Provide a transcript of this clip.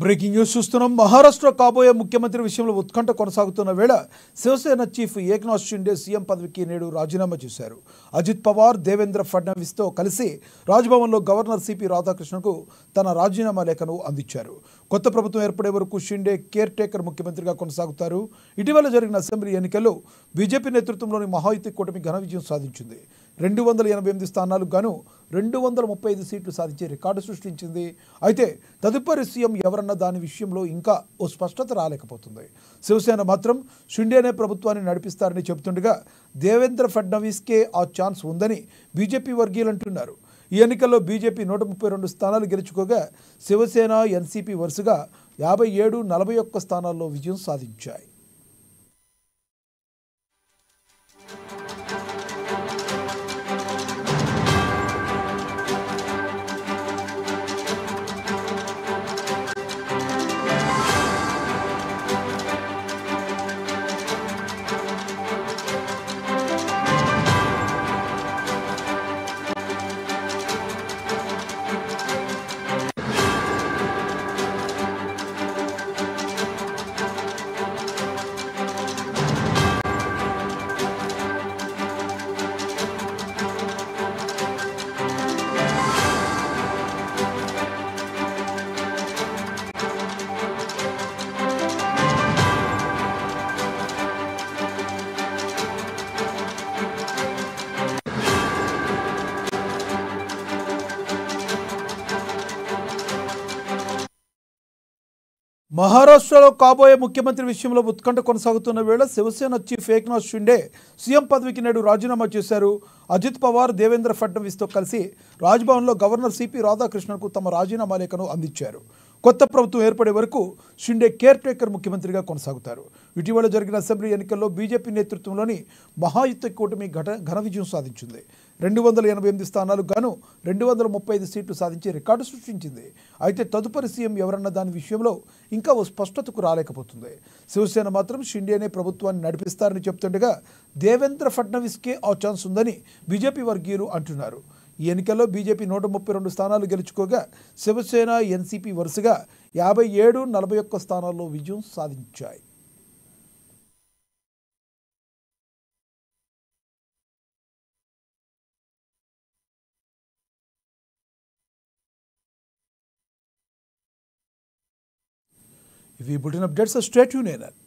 breaking news చూస్తున్నాం మహారాష్ట్ర కాబోయే ముఖ్యమంత్రి విషయంలో ఉత్కంఠ కొనసాగుతున్న వేళ శివసేన చీఫ్ ఏక్నాథ్ షిండే సీఎం పదవికి నేడు రాజీనామా చేశారు అజిత్ పవార్ దేవేంద్ర ఫడ్నవీస్తో కలిసి రాజ్భవన్లో గవర్నర్ సిపి రాధాకృష్ణకు తన రాజీనామా లేఖను అందించారు కొత్త ప్రభుత్వం ఏర్పడే వరకు షిండే కేర్ టేకర్ ముఖ్యమంత్రిగా కొనసాగుతారు ఇటీవల జరిగిన అసెంబ్లీ ఎన్నికల్లో బీజేపీ నేతృత్వంలోని మహాయుతి కూటమి ఘన విజయం సాధించింది రెండు వందల ఎనభై ఎనిమిది స్థానాలకు గాను రెండు వందల ముప్పై ఐదు సీట్లు సాధించే రికార్డు సృష్టించింది అయితే తదుపరి సీఎం ఎవరన్న దాని విషయంలో ఇంకా ఓ స్పష్టత రాలేకపోతుంది శివసేన మాత్రం షిండేనే ప్రభుత్వాన్ని నడిపిస్తారని చెబుతుండగా దేవేంద్ర ఫడ్నవీస్కే ఆ ఛాన్స్ ఉందని బీజేపీ వర్గీయులు అంటున్నారు ఈ ఎన్నికల్లో బీజేపీ నూట ముప్పై రెండు స్థానాలు గెలుచుకోగా శివసేన ఎన్సీపీ వరుసగా యాభై ఏడు నలభై ఒక్క స్థానాల్లో విజయం సాధించాయి మహారాష్ట్రలో కాబోయే ముఖ్యమంత్రి విషయంలో ఉత్కంఠ కొనసాగుతున్న వేళ శివసేన చీఫ్ ఏక్నాథ్ షిండే సీఎం పదవికి నేడు రాజీనామా చేశారు అజిత్ పవార్ దేవేంద్ర ఫడ్నవీస్తో కలిసి రాజ్భవన్లో గవర్నర్ సిపి రాధాకృష్ణన్కు తమ రాజీనామా లేఖను అందించారు కొత్త ప్రభుత్వం ఏర్పడే వరకు షిండే కేర్ టేకర్ ముఖ్యమంత్రిగా కొనసాగుతారు ఇటీవల జరిగిన అసెంబ్లీ ఎన్నికల్లో బీజేపీ నేతృత్వంలోని మహాయుద్ధ కూటమి ఘట ఘన విజయం సాధించింది రెండు వందల ఎనభై ఎనిమిది స్థానాలకు గాను రెండు వందల ముప్పై ఐదు సీట్లు సాధించి రికార్డు సృష్టించింది అయితే తదుపరి సీఎం ఎవరన్న దాని విషయంలో ఇంకా ఓ స్పష్టతకు రాలేకపోతుంది శివసేన మాత్రం షిండేనే ప్రభుత్వాన్ని నడిపిస్తారని చెప్తుండగా దేవేంద్ర ఫడ్నవీస్కే ఆ ఛాన్స్ ఉందని బీజేపీ వర్గీయులు అంటున్నారు ఈ ఎన్నికల్లో బీజేపీ నూట ముప్పై రెండు స్థానాలు గెలుచుకోగా శివసేన ఎన్సీపీ వరుసగా యాభై ఏడు నలభై ఒక్క స్థానాల్లో విజయం సాధించాయి ఇవి బులెటిన్ అప్డేట్స్ స్టేట్ యూనియన్